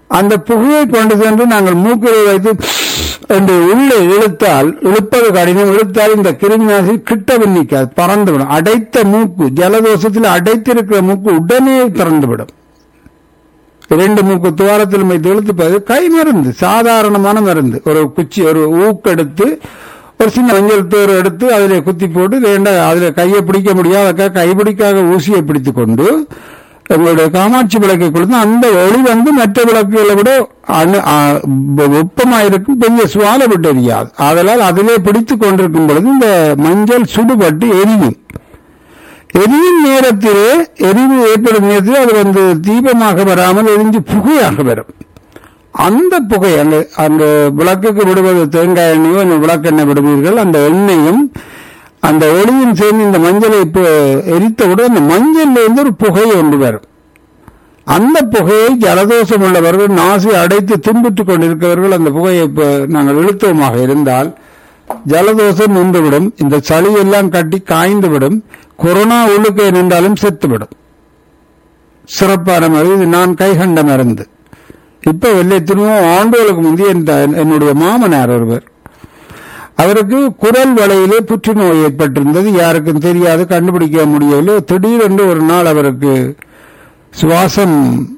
அந்த புகையை கொண்டு சென்று நாங்கள் மூக்கில் வைத்து என்று உள்ளே இழுத்தால் இழுப்பது கடினம் இழுத்தால் இந்த கிருமிநாசி கிட்டவில் நிற்காது பறந்துவிடும் அடைத்த மூக்கு ஜலதோஷத்தில் அடைத்திருக்கிற மூக்கு உடனே திறந்துவிடும் இரண்டு மூக்கு துவாரத்தில் வைத்து இழுத்துப்பது கை மருந்து சாதாரணமான மருந்து ஒரு குச்சி ஒரு ஊக்கெடுத்து ஒரு சின்ன மஞ்சள் தோறு எடுத்து அதில் குத்தி போட்டு வேண்ட அதில் கையை பிடிக்க முடியாத கைப்பிடிக்காக ஊசியை பிடித்துக் கொண்டு எங்களுடைய காமாட்சி விளக்கை கொடுத்து அந்த ஒளி வந்து மற்ற விளக்குகளை விட அணு- ஆ, வெப்பமாயிருக்கும் பெரிய சுவால விட்டு எரியாது ஆதலால் அதிலே பிடித்துக் கொண்டிருக்கும் பொழுது இந்த மஞ்சள் சுடுபட்டு எரியும் எரியும் நேரத்திலே எரிவு ஏற்படும் நேரத்தில் அது வந்து தீபமாக வராமல் எரிஞ்சு புகையாக வரும் அந்த புகை அந்த அந்த விளக்குக்கு விடுவது தேங்காய் எண்ணெயோ அந்த விளக்கெண்ணெய் விடுவீர்கள் அந்த எண்ணெயும் அந்த ஒளியும் சேர்ந்து இந்த மஞ்சளை இப்போ எரித்தவுடன் அந்த மஞ்சள்ல இருந்து ஒரு புகை ஒன்று வரும் அந்த புகையை ஜலதோஷம் உள்ளவர்கள் நாசி அடைத்து துன்புற்றுக் கொண்டிருக்கிறவர்கள் அந்த புகையை இப்போ நாங்கள் இழுத்தோமாக இருந்தால் ஜலதோஷம் நின்றுவிடும் இந்த சளி எல்லாம் கட்டி காய்ந்துவிடும் கொரோனா உள்ளுக்கு நின்றாலும் செத்துவிடும் சிறப்பான மருந்து இது நான் கைகண்ட மருந்து இப்ப வெள்ளைத்தினோ ஆண்டுகளுக்கு முந்தைய என் த- என்னுடைய மாமனார் ஒருவர் அவருக்கு குரல் வலையிலே புற்றுநோய் ஏற்பட்டிருந்தது யாருக்கும் தெரியாது கண்டுபிடிக்க முடியவில்லை திடீரென்று ஒரு நாள் அவருக்கு சுவாசம்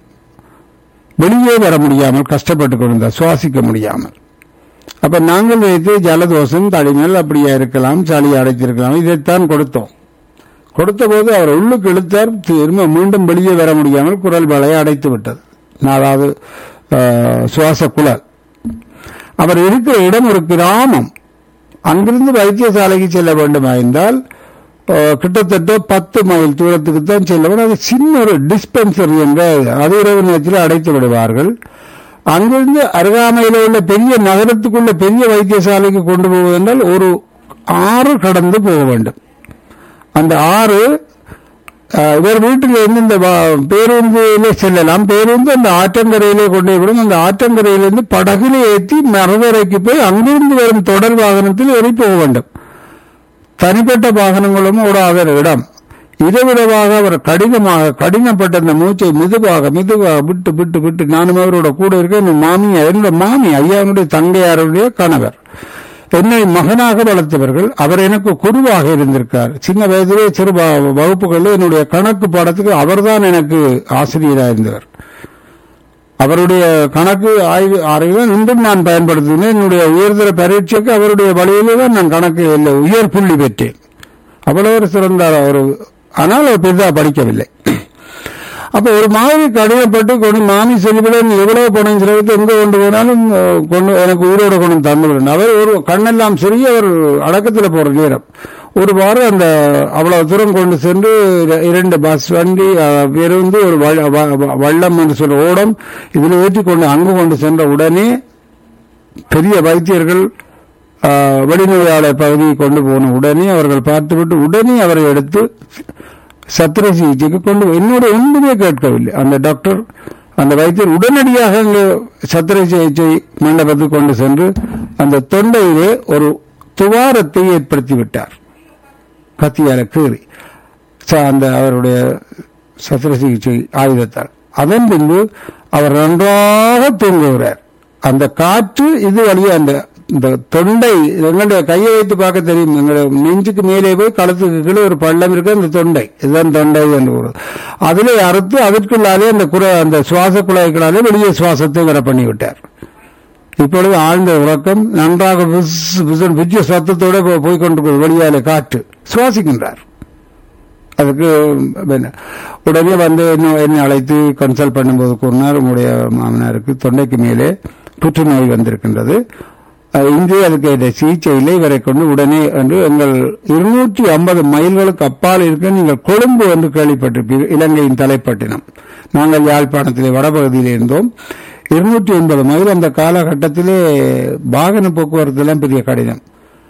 வெளியே வர முடியாமல் கஷ்டப்பட்டு கொண்டிருந்தார் சுவாசிக்க முடியாமல் அப்ப நாங்கள் வைத்து ஜலதோஷம் தடிமல் அப்படியே இருக்கலாம் சளி அடைத்திருக்கலாம் இதைத்தான் கொடுத்தோம் கொடுத்த போது அவர் உள்ளுக்கு இழுத்தார் திரும்ப மீண்டும் வெளியே வர முடியாமல் குரல் வலையை அடைத்து விட்டது அதாவது ஆஹ், சுவாச குழல் அவர் இருக்கிற இடம் ஒரு கிராமம் அங்கிருந்து வைத்தியசாலைக்கு செல்ல வேண்டுமாயிருந்தால் ஆஹ், கிட்டத்தட்ட பத்து மைல் தூரத்துக்கு தான் செல்ல வேண்டும் அது சின்ன ஒரு டிஸ்பென்சரி என்ற அது இரவு நேரத்தில் அடைத்து விடுவார்கள் அங்கிருந்து அருகாமையில் உள்ள பெரிய நகரத்துக்குள்ள பெரிய வைத்தியசாலைக்கு கொண்டு போவதென்றால் ஒரு ஆறு கடந்து போக வேண்டும் அந்த ஆறு அஹ், இவர் வீட்டில் இருந்து இந்த வ- பேருந்திலே செல்லலாம் பேருந்து அந்த ஆற்றங்கரையிலே கொண்டு போய் விடும் அந்த ஆற்றங்கரையிலிருந்து படகுல ஏற்றி மரவரைக்கு போய் அங்கிருந்து வரும் தொடர் வாகனத்தில் ஏறி போக வேண்டும் தனிப்பட்ட வாகனங்களும் ஓடாத இடம் இரவிரவாக அவர் கடினமாக கடினப்பட்ட அந்த மூச்சை மெதுவாக மெதுவாக விட்டு விட்டு விட்டு நானும் அவரோட கூட இருக்க என் மாமி என்னோட மாமி ஐயாவுடைய தங்கையாருடைய கணவர் என்னை மகனாக வளர்த்தவர்கள் அவர் எனக்கு குருவாக இருந்திருக்கார் சின்ன வயதிலே சிறு வ- வகுப்புகளில் என்னுடைய கணக்கு பாடத்துக்கு அவர்தான் எனக்கு ஆசிரியராக இருந்தவர் அவருடைய கணக்கு ஆய்வு அறிவை இன்றும் நான் பயன்படுத்தினேன் என்னுடைய உயர்தர பரீட்சைக்கு அவருடைய வழியிலே தான் நான் கணக்கு இல்லை உயர் புள்ளி பெற்றேன் அவ்வளவு ஒரு சிறந்த ஒரு ஆனால் அவர் பெரிதா படிக்கவில்லை அப்ப ஒரு மாதிரி கடினப்பட்டு கொண்டு மாமி செல்விடன் எவ்வளவு பணம் செலவிட்டு எங்க கொண்டு போனாலும் அஹ், கொண்டு எனக்கு உயிரோட கொண்டு தந்து விடணும் அவர் ஒரு கண்ணெல்லாம் சரி அவர் அடக்கத்தில் போற நேரம் ஒரு வாரம் அந்த அவ்வளவு தூரம் கொண்டு சென்று இர- இரண்டு பஸ் வண்டி அஹ், பேருந்து ஒரு வ- வ- வ- வள்ளம் என்று சொல்ற ஓடம் இதில் ஏற்றி கொண்டு அங்கு கொண்டு சென்ற உடனே பெரிய வைத்தியர்கள் ஆஹ், வெளிநோயாளர் பகுதியை கொண்டு போன உடனே அவர்கள் பார்த்துவிட்டு உடனே அவரை எடுத்து சத்திர சிகிச்சைக்கு கொண்டு போய் என்னோட ஒன்றுமே கேட்கவில்லை அந்த டாக்டர் அந்த வைத்தியர் உடனடியாக அங்கு சத்திர சிகிச்சை மண்டபத்துக்கு கொண்டு சென்று அந்த தொண்டையிலே ஒரு துவாரத்தை ஏற்படுத்தி விட்டார் கத்தியால கீறி ச- அந்த அவருடைய சத்திர சிகிச்சை ஆயுதத்தால் அதன் பின்பு அவர் நன்றாக தூங்குகிறார் அந்த காற்று இது வழியா அந்த இந்த தொண்டை எங்களுடைய கையை வைத்து பார்க்க தெரியும் எங்களுடைய நெஞ்சுக்கு மேலே போய் கழுத்துக்கு கீழே ஒரு பள்ளம் இருக்கு அந்த தொண்டை இதுதான் தொண்டை என்று கூறும் அதிலே அறுத்து அதற்குள்ளாலே அந்த குற அந்த சுவாச குழாய்களாலே வெளியே சுவாசத்தை வர பண்ணி விட்டார் இப்பொழுது ஆழ்ந்த உறக்கம் நன்றாக விஸ்- விஸ்- விஜய சத்தத்தோட போ- போய் கொண்டிருக்கிறது வெளியாலே காற்று சுவாசிக்கின்றார் அதுக்கு என்ன, உடனே வந்து என்ன- என்னை அழைத்து கன்சல்ட் பண்ணும்போது கூறினார் உங்களுடைய மாமனாருக்கு தொண்டைக்கு மேலே புற்றுநோய் வந்திருக்கின்றது அஹ் இங்கே அதுக்கு இந்த சிகிச்சை இல்லை இவரை கொண்டு உடனே என்று எங்கள் இருநூற்றி ஐம்பது மைல்களுக்கு அப்பால் இருக்க நீங்கள் கொழும்பு என்று கேள்விப்பட்டிருப்பீர்கள் இலங்கையின் தலைப்பட்டினம் நாங்கள் யாழ்ப்பாணத்திலே வடபகுதியில் இருந்தோம் இருநூற்றி ஐம்பது மைல் அந்த காலகட்டத்திலே வாகன போக்குவரத்து எல்லாம் பெரிய கடினம்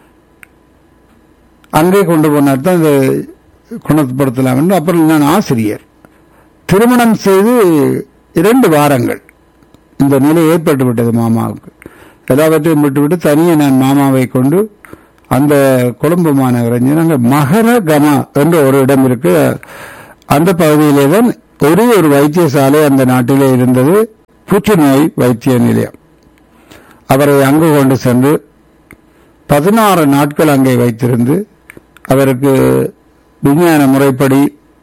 அங்கே கொண்டு போனால் தான் இதை குணப்படுத்தலாம் என்று அப்புறம் நான் ஆசிரியர் திருமணம் செய்து இரண்டு வாரங்கள் இந்த நிலை ஏற்பட்டு விட்டது மாமாவுக்கு எல்லாவற்றையும் விட்டுவிட்டு தனியே நான் மாமாவை கொண்டு அந்த கொழும்பு மாநகரம் நாங்கள் மகரகமா என்ற ஒரு இடம் இருக்கு அந்த பகுதியிலே தான் ஒரே ஒரு வைத்தியசாலை அந்த நாட்டிலே இருந்தது புற்றுநோய் வைத்திய நிலையம் அவரை அங்கு கொண்டு சென்று பதினாறு நாட்கள் அங்கே வைத்திருந்து அவருக்கு விஞ்ஞான முறைப்படி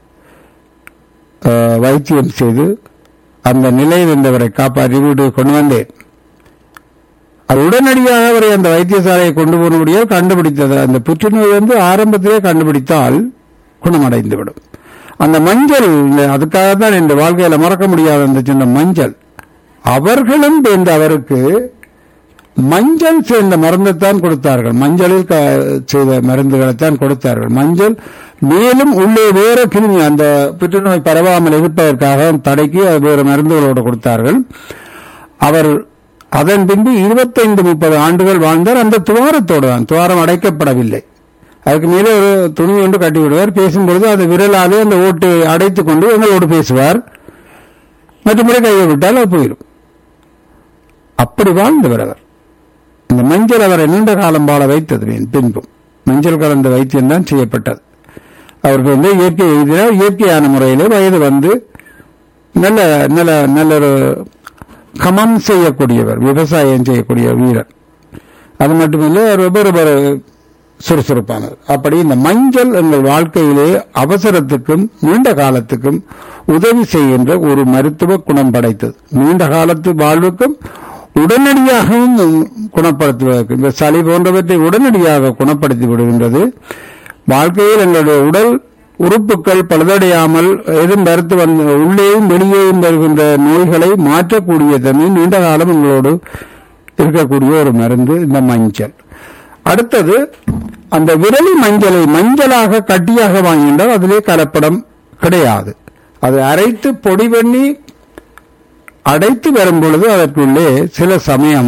அஹ், வைத்தியம் செய்து அந்த நிலையில் இருந்தவரை காப்பாற்றி வீட்டுக்கு கொண்டு வந்தேன் அது உடனடியாக அவரை அந்த வைத்தியசாலையை கொண்டு போனபடியால் கண்டுபிடித்தது அந்த புற்றுநோய் வந்து ஆரம்பத்திலே கண்டுபிடித்தால் குணமடைந்துவிடும் அந்த மஞ்சள் இந்த- அதுக்காகத்தான் இந்த வாழ்க்கையில மறக்க முடியாத அந்த சின்ன மஞ்சள் அவர்களும் இந்த அவருக்கு மஞ்சள் சேர்ந்த மருந்தைத்தான் கொடுத்தார்கள் மஞ்சளில் க- செய்த மருந்துகளைத்தான் கொடுத்தார்கள் மஞ்சள் மேலும் உள்ளே வேற கிருமி அந்த புற்றுநோய் பரவாமல் இருப்பதற்காக தடைக்கு வேறு மருந்துகளோடு கொடுத்தார்கள் அவர் அதன் பின்பு இருபத்தைந்து முப்பது ஆண்டுகள் வாழ்ந்தார் அந்த துவாரத்தோடு தான் துவாரம் அடைக்கப்படவில்லை அதுக்கு மேலே ஒரு துணி ஒன்று கட்டி விடுவார் பேசும்பொழுது அது விரலாலே அந்த ஓட்டை அடைத்துக் கொண்டு எங்களோடு பேசுவார் மற்றபடி கையை விட்டால் அது போயிடும் அப்படி வாழ்ந்தவர் அவர் இந்த மஞ்சள் அவரை நீண்ட காலம் வாழ வைத்தது பின்- பின்பும் மஞ்சள் கலந்த வைத்தியம் தான் செய்யப்பட்டது அவருக்கு வந்து இயற்கை எழுதினார் இயற்கையான முறையிலே வயது வந்து நல்ல நல்ல நல்ல ஒரு கமம் செய்யக்கூடியவர் விவசாயம் செய்யக்கூடிய வீரர் அது மட்டுமில்லை ரொம்ப ரொம்ப சுறுசுறுப்பானவர் அப்படி இந்த மஞ்சள் எங்கள் வாழ்க்கையிலே அவசரத்துக்கும் நீண்ட காலத்துக்கும் உதவி செய்கின்ற ஒரு மருத்துவ குணம் படைத்தது நீண்ட காலத்து வாழ்வுக்கும் உடனடியாகவும் குணப்படுத்துவதற்கு இந்த சளி போன்றவற்றை உடனடியாக குணப்படுத்தி விடுகின்றது வாழ்க்கையில் எங்களுடைய உடல் உறுப்புகள் பழுதடையாமல் எதுவும் மறுத்து வந்து உள்ளேயும் வெளியேயும் வருகின்ற நோய்களை மாற்றக்கூடிய தன்மை நீண்ட காலம் உங்களோடு இருக்கக்கூடிய ஒரு மருந்து இந்த மஞ்சள் அடுத்தது அந்த விரலி மஞ்சளை மஞ்சளாக கட்டியாக வாங்கினால் அதிலே கலப்படம் கிடையாது அது அரைத்து பொடி பண்ணி அடைத்து வரும் பொழுது அதற்குள்ளே சில சமயம்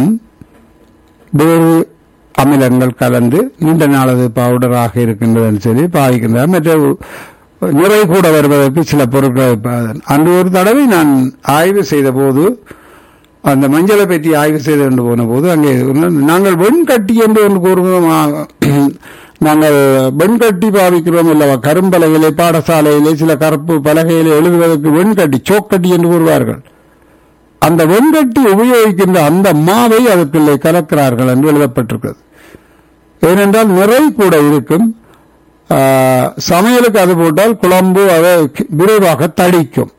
வேறு அமிலங்கள் கலந்து நீண்ட நாளது பவுடராக இருக்கின்றதுன்னு சொல்லி பாதிக்கின்றன மற்ற நிறை கூட வருவதற்கு சில பொருட்களை ப- அன்று ஒரு தடவை நான் ஆய்வு செய்த போது அந்த மஞ்சளை பற்றி ஆய்வு செய்து கொண்டு போன போது அங்கே ஒன்று- நாங்கள் வெண்கட்டி என்று ஒன்று கூறுகிறோம் ஆ, நாங்கள் வெண்கட்டி பாவிக்கிறோம் அல்லவா கரும்பலகையிலே பாடசாலையிலே சில கருப்பு பலகையிலே எழுதுவதற்கு வெண்கட்டி சோக்கட்டி என்று கூறுவார்கள் அந்த வெண்கட்டி உபயோகிக்கின்ற அந்த மாவை அதற்குள்ளே கலக்கிறார்கள் என்று எழுதப்பட்டிருக்கிறது ஏனென்றால் நிறை கூட இருக்கும் ஆ, சமையலுக்கு அது போட்டால் குழம்பு அதை விரைவாக தடிக்கும்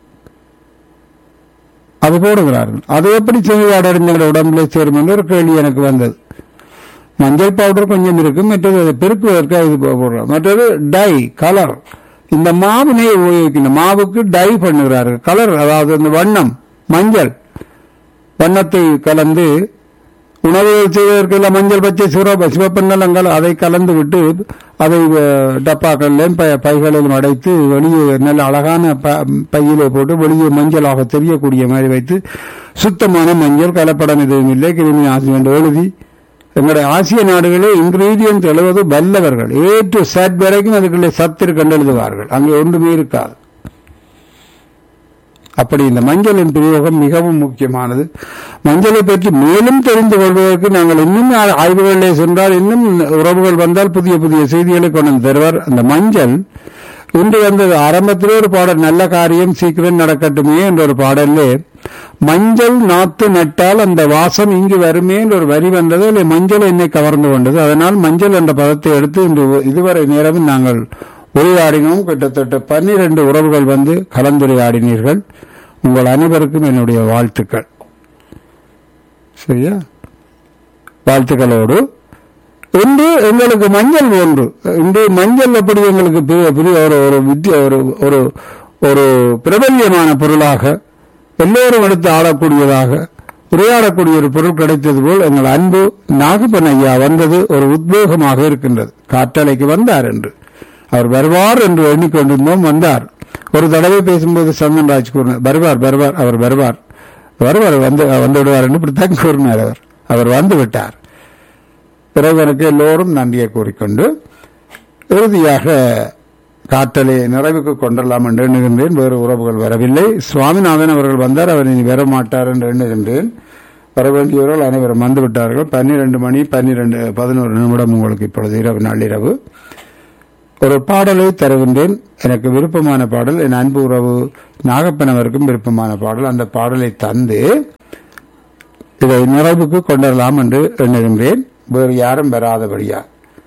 அது போடுகிறார்கள் அது எப்படி செவிவாடறிஞர் உடம்புல சேரும் என்று ஒரு கேள்வி எனக்கு வந்தது மஞ்சள் பவுடர் கொஞ்சம் இருக்கும் மற்றது அதை பெருக்குவதற்கு இது போடுறோம் மற்றது டை கலர் இந்த மாவினை உபயோகிக்கின்ற மாவுக்கு டை பண்ணுகிறார்கள் கலர் அதாவது இந்த வண்ணம் மஞ்சள் வண்ணத்தை கலந்து உணவுகள் செய்வதற்கெல்லாம் மஞ்சள் பச்சை சிவப்பு சிவப்பெண்ணலங்கள் அதை கலந்து விட்டு அதை அஹ், டப்பாக்களிலும் ப- பைகளிலும் அடைத்து வெளியே நல்ல அழகான ப- பையிலே போட்டு வெளியே மஞ்சளாக தெரியக்கூடிய மாதிரி வைத்து சுத்தமான மஞ்சள் கலப்படம் எதுவும் இல்லை கிருமி நாசி என்று எழுதி எங்களுடைய ஆசிய நாடுகளே இன்கிரீடியன்ட் எழுவது வல்லவர்கள் ஏ டு செட் வரைக்கும் அதுக்குள்ளே சத்து கண்டு எழுதுவார்கள் அங்கே ஒன்றுமே இருக்காது அப்படி இந்த மஞ்சளின் பிரயோகம் மிகவும் முக்கியமானது மஞ்சளை பற்றி மேலும் தெரிந்து கொள்வதற்கு நாங்கள் இன்னும் ஆ- ஆய்வுகளிலே சென்றால் இன்னும் உறவுகள் வந்தால் புதிய புதிய செய்திகளை கொண்டு வந்து தருவார் அந்த மஞ்சள் இன்று வந்தது ஆரம்பத்திலே ஒரு பாடல் நல்ல காரியம் சீக்கிரம் நடக்கட்டுமே என்ற ஒரு பாடல்லே மஞ்சள் நாத்து நட்டால் அந்த வாசம் இங்கு வருமே என்ற ஒரு வரி வந்தது இல்லை மஞ்சள் என்னை கவர்ந்து கொண்டது அதனால் மஞ்சள் என்ற பதத்தை எடுத்து இன்று இதுவரை நேரமும் நாங்கள் உரையாடினோம் கிட்டத்தட்ட பன்னிரண்டு உறவுகள் வந்து கலந்துரையாடினீர்கள் உங்கள் அனைவருக்கும் என்னுடைய வாழ்த்துக்கள் சரியா வாழ்த்துக்களோடு இன்று எங்களுக்கு மஞ்சள் ஒன்று இன்று மஞ்சள் எப்படி எங்களுக்கு பெரிய- பெரிய ஒரு ஒரு வித்திய ஒரு ஒரு ஒரு பிரபல்யமான பொருளாக எல்லோரும் எடுத்து ஆளக்கூடியதாக உரையாடக்கூடிய ஒரு பொருள் கிடைத்தது போல் எங்கள் அன்பு நாகப்பன் ஐயா வந்தது ஒரு உத்வேகமாக இருக்கின்றது காற்றலைக்கு வந்தார் என்று அவர் வருவார் என்று எண்ணிக்கொண்டிருந்தோம் வந்தார் ஒரு தடவை பேசும்போது சந்தன்ராஜ் கூறினார் வருவார் வருவார் அவர் வருவார் வருவார் வந்து வந்து விடுவார் என்று இப்படித்தான் கூறினார் அவர் அவர் வந்து விட்டார் இறைவனுக்கு எல்லோரும் நன்றியை கூறிக்கொண்டு இறுதியாக காற்றலை நிறைவுக்கு கொண்டரலாம் என்று எண்ணுகின்றேன் வேறு உறவுகள் வரவில்லை சுவாமிநாதன் அவர்கள் வந்தார் அவர் இனி வர மாட்டார் என்று எண்ணுகின்றேன் வர வேண்டியவர்கள் அனைவரும் வந்து விட்டார்கள் பன்னிரண்டு மணி பன்னிரண்டு பதினோரு நிமிடம் உங்களுக்கு இப்பொழுது இரவு நள்ளிரவு ஒரு பாடலை தருகின்றேன் எனக்கு விருப்பமான பாடல் என் அன்பு உறவு நாகப்பன் அவருக்கும் விருப்பமான பாடல் அந்த பாடலை தந்து இதை நிறைவுக்கு கொண்டுவரலாம் என்று எண்ணுகின்றேன் வேறு யாரும் வராதபடியா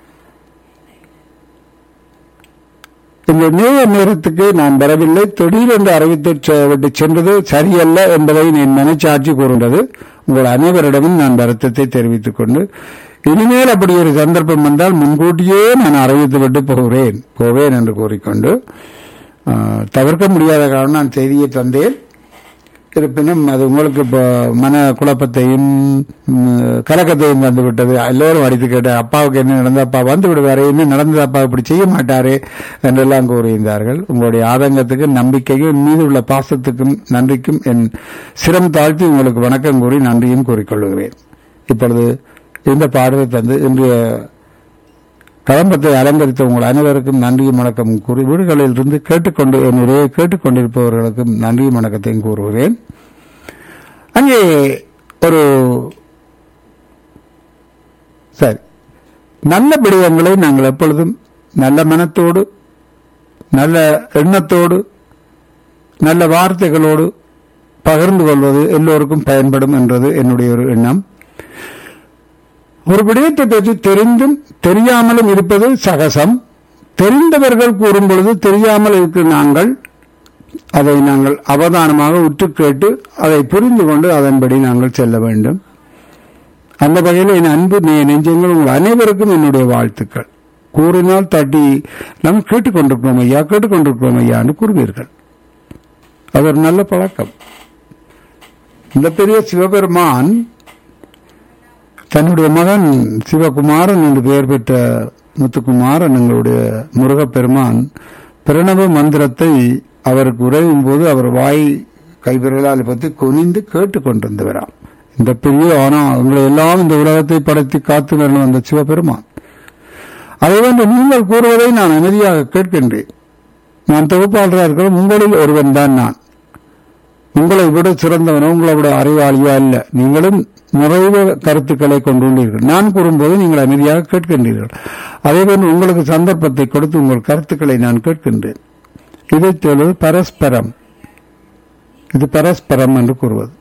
இந்த நேர நேரத்துக்கு நான் வரவில்லை திடீரென்று அறிவித்து செ- விட்டு சென்றது சரியல்ல என்பதை என் மனச்சாட்சி கூறுகின்றது உங்கள் அனைவரிடமும் நான் வருத்தத்தை தெரிவித்துக் கொண்டு இனிமேல் அப்படி ஒரு சந்தர்ப்பம் வந்தால் முன்கூட்டியே நான் அறிவித்து விட்டு போகிறேன் போவேன் என்று கூறிக்கொண்டு ஆ, தவிர்க்க முடியாத காரணம் நான் செய்தியை தந்தேன் இருப்பினும் அது உங்களுக்கு இப்போ மன குழப்பத்தையும் ம், கலக்கத்தையும் வந்து விட்டது எல்லோரும் அடித்து கேட்ட அப்பாவுக்கு என்ன நடந்தது அப்பா வந்து விடுவாரு என்ன நடந்தது அப்பா இப்படி செய்ய மாட்டாரு என்றெல்லாம் கூறியிருந்தார்கள் உங்களுடைய ஆதங்கத்துக்கு நம்பிக்கைக்கும் என் மீது உள்ள பாசத்துக்கும் நன்றிக்கும் என் சிரம் தாழ்த்தி உங்களுக்கு வணக்கம் கூறி நன்றியும் கூறிக்கொள்கிறேன் இப்பொழுது இந்த பாடலை தந்து இன்றைய கலம்பத்தை அலங்கரித்த உங்கள் அனைவருக்கும் நன்றியும் வணக்கம் கூறி வீடுகளில் இருந்து கேட்டுக்கொண்டு என்னுடைய கேட்டுக்கொண்டிருப்பவர்களுக்கும் நன்றியும் வணக்கத்தையும் கூறுகிறேன் அங்கே ஒரு சரி நல்ல விடயங்களை நாங்கள் எப்பொழுதும் நல்ல மனத்தோடு நல்ல எண்ணத்தோடு நல்ல வார்த்தைகளோடு பகிர்ந்து கொள்வது எல்லோருக்கும் பயன்படும் என்றது என்னுடைய ஒரு எண்ணம் ஒரு விடயத்தை பற்றி தெரிந்தும் தெரியாமலும் இருப்பது சகசம் தெரிந்தவர்கள் கூறும் பொழுது தெரியாமல் இருக்கிற நாங்கள் அதை நாங்கள் அவதானமாக உற்று கேட்டு அதை புரிந்து கொண்டு அதன்படி நாங்கள் செல்ல வேண்டும் அந்த வகையில் என் அன்பு நெ- நெஞ்சங்கள் உங்கள் அனைவருக்கும் என்னுடைய வாழ்த்துக்கள் கூறினால் தட்டி நாம் கேட்டுக்கொண்டிருக்கிறோம் ஐயா கேட்டுக்கொண்டிருக்கிறோம் ஐயா என்று கூறுவீர்கள் அது ஒரு நல்ல பழக்கம் இந்த பெரிய சிவபெருமான் தன்னுடைய மகன் சிவகுமாரன் என்று பெயர் பெற்ற முத்துக்குமாரன் எங்களுடைய முருகப்பெருமான் பிரணவ மந்திரத்தை அவருக்கு உரையும் போது அவர் வாய் கைவிரலால் பற்றி குனிந்து கேட்டுக்கொண்டிருந்தவராம் இந்த பெரிய ஆனா உங்களை எல்லாம் இந்த உலகத்தை படைத்து காத்து வரணும் அந்த சிவபெருமான் அதை வந்து நீங்கள் கூறுவதை நான் அமைதியாக கேட்கின்றேன் நான் தொகுப்பாளராக இருக்கிற உங்களில் ஒருவன் தான் நான் உங்களை விட சிறந்தவனோ உங்களை விட அறிவாளியா அல்ல நீங்களும் நிறைய கருத்துக்களை கொண்டுள்ளீர்கள் நான் கூறும்போது நீங்கள் அமைதியாக கேட்கின்றீர்கள் அதேபோன்று உங்களுக்கு சந்தர்ப்பத்தை கொடுத்து உங்கள் கருத்துக்களை நான் கேட்கின்றேன் இதைச் சொல்வது பரஸ்பரம் இது பரஸ்பரம் என்று கூறுவது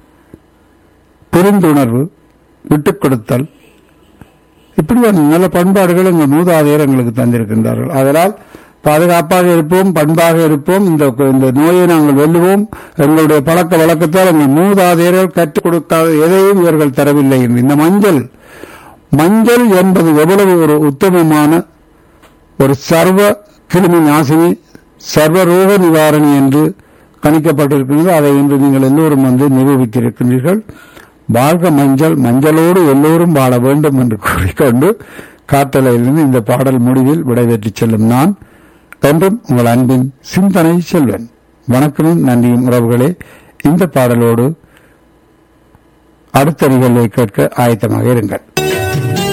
புரிந்துணர்வு விட்டுக் கொடுத்தல் இப்படியான நல்ல பண்பாடுகள் எங்கள் மூதாதையர் எங்களுக்கு தந்திருக்கின்றார்கள் அதனால் பாதுகாப்பாக இருப்போம் பண்பாக இருப்போம் இந்த இந்த நோயை நாங்கள் வெல்லுவோம் எங்களுடைய பழக்க வழக்கத்தால் எங்கள் மூதாதையர்கள் கற்றுக் கொடுக்காத எதையும் இவர்கள் தரவில்லை என்று இந்த மஞ்சள் மஞ்சள் என்பது எவ்வளவு ஒரு உத்தமமான ஒரு சர்வ கிருமி நாசினி சர்வ ரோக நிவாரணி என்று கணிக்கப்பட்டிருக்கிறது அதை இன்று நீங்கள் எல்லோரும் வந்து நிரூபித்திருக்கின்றீர்கள் வாழ்க மஞ்சள் மஞ்சளோடு எல்லோரும் வாழ வேண்டும் என்று கூறிக்கொண்டு காத்தலையிலிருந்து இந்த பாடல் முடிவில் விடைபெற்று செல்லும் நான் என்றும் உங்கள் அன்பின் சிந்தனை செல்வன் வணக்கமும் நன்றியும் உறவுகளே இந்த பாடலோடு அடுத்த நிகழ்வை கேட்க ஆயத்தமாக இருங்கள்